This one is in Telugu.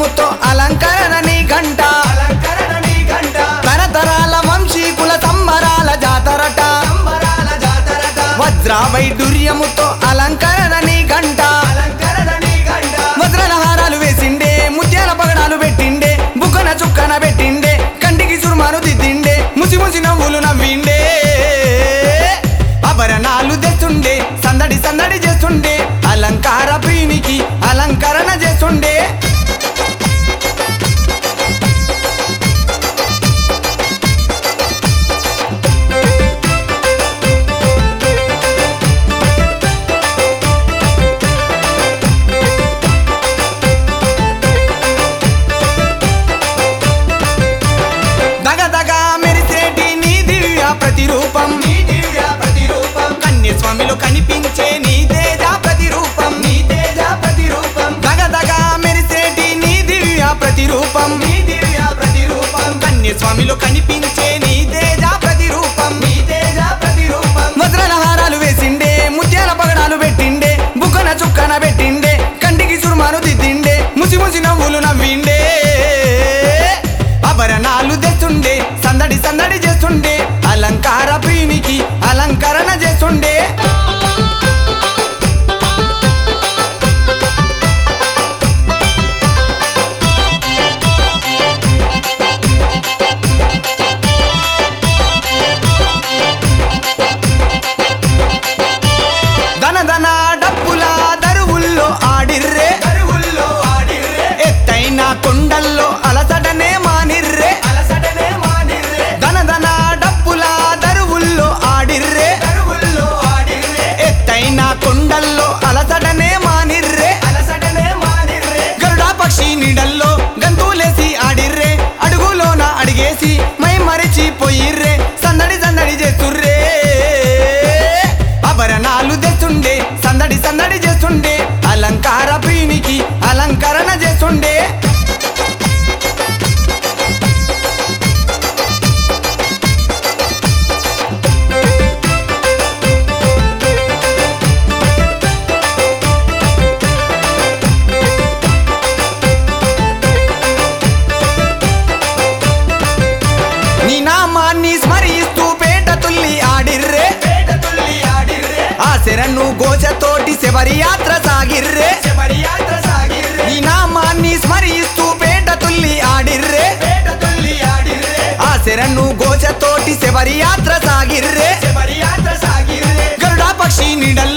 దుర్యముతో అలంకరణ నీ గంట అలంకరణ నీ గంట తరతరాల వంశీకుల సంబరాల జాతరట సంబరాల జాతరట వజ్ర వైడూర్యముతో అలంకరణ నీ గంట అలంకరణ నీ గంట వజ్రాల హారాలు వేసిండే ముత్యాల పగడాలు పెట్టిండే బుక్కన చుక్కన పెట్టిండే కంటికి సురుమాను దిద్దిండే ముసి ముసి నవ్వులు నవ్విండే ఆభరణాలు తెస్తుండే సందడి సందడి చేస్తుండే అలంకార ప్రియునికి అలంకరణ చేస్తుండే దగ దగ మెరిసేటి నీ దివ్య ప్రతిరూపం నీ దివ్య ప్రతిరూపం కన్య స్వామిలో కనిపించే నీ తేజ ప్రతిరూపం నీ తేజ ప్రతిరూపం దగ దగ మెరిసేటి నీ దివ్య ప్రతిరూపం నీ దివ్య ప్రతిరూపం కన్య స్వామిలో కనిపించే నీ తేజ ప్రతిరూపం నీ తేజ ప్రతిరూపం వజ్రాల హారాలు వేసిండే ముత్యాల పగడాలు పెట్టిండే బుక్కన చుక్కన పెట్టిండే కంటికి సురుమాను దిద్దిండే ముసి ముసి నవ్వులు నవ్విండే ఆభరణాలు తెస్తుండే సందడి సందడి చేస్తుండే అలంకార ప్రియునికి అలంకరణ చేస్తుండే ధన ధన డప్పుల దరువుల్లో ఆడిర్రే కరువుల్లో ఆడిర్రే ఎత్తైన కొండల్లో అలసటనే మానిర్రే అలసటనే మానిర్రే ధన ధన డప్పుల దరువుల్లో ఆడిర్రే కరువుల్లో ఆడిర్రే ఎత్తైన కొండల్లో అలసటనే మానిర్రే అలసటనే మానిర్రే గరుడా పక్షి నీడల్లో గంతులేసి ఆడిర్రే అడుగులోన అడిగేసి మై మరిచి పోయిర్రే సందడి సందడి చేస్తుర్రే ఆభరణాలు తెస్తుండే సందడి సందడి చేస్తుండే అలంకార ప్రియునికి అలంకరణ చేస్తుండే నీ నామాన్ని స్మరిస్తూ పేట తుల్లి ఆడిర్రే పేట తుల్లి ఆడిర్రే ఆ శరణు గోచతోటి శబరి యాత్ర సాగిర్రే శబరి యాత్ర సాగిర్రే నీ నామాన్ని స్మరిస్తూ పేట తుల్లి ఆడిర్రే పేట తుల్లి ఆడిర్రే ఆ శరణు గోచతోటి శబరి యాత్ర సాగిర్రే శబరి యాత్ర సాగిర్రే గరుడా పక్షి నీడల్లో